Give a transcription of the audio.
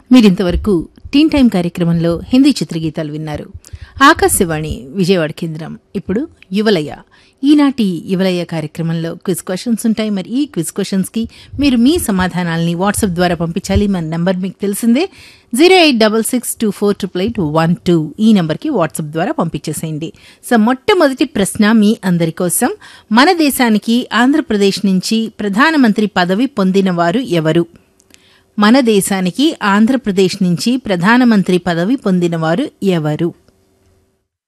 మీరింతవరకు టీన్ టైం కార్యక్రమంలో హిందీ చిత్రగీతాలు విన్నారు ఆకాశవాణి విజయవాడ కేంద్రం ఇప్పుడు యువలయ ఈనాటి యువలయ కార్యక్రమంలో క్విజ్ క్వశ్చన్స్ ఉంటాయి మరి ఈ క్విజ్ క్వశ్చన్స్ కి మీరు మీ సమాధానాల్ని వాట్సాప్ ద్వారా పంపించాలి మన నంబర్ మీకు తెలిసిందే zero eight double six two four triple eight one two ఈ నంబర్కి వాట్సాప్ ద్వారా పంపించేసేయండి సో మొట్టమొదటి ప్రశ్న మీ అందరి కోసం మన దేశానికి ఆంధ్రప్రదేశ్ నుంచి ప్రధానమంత్రి పదవి పొందిన వారు ఎవరు మన దేశానికి ఆంధ్రప్రదేశ్ నుంచి ప్రధానమంత్రి పదవి పొందినవారు ఎవరు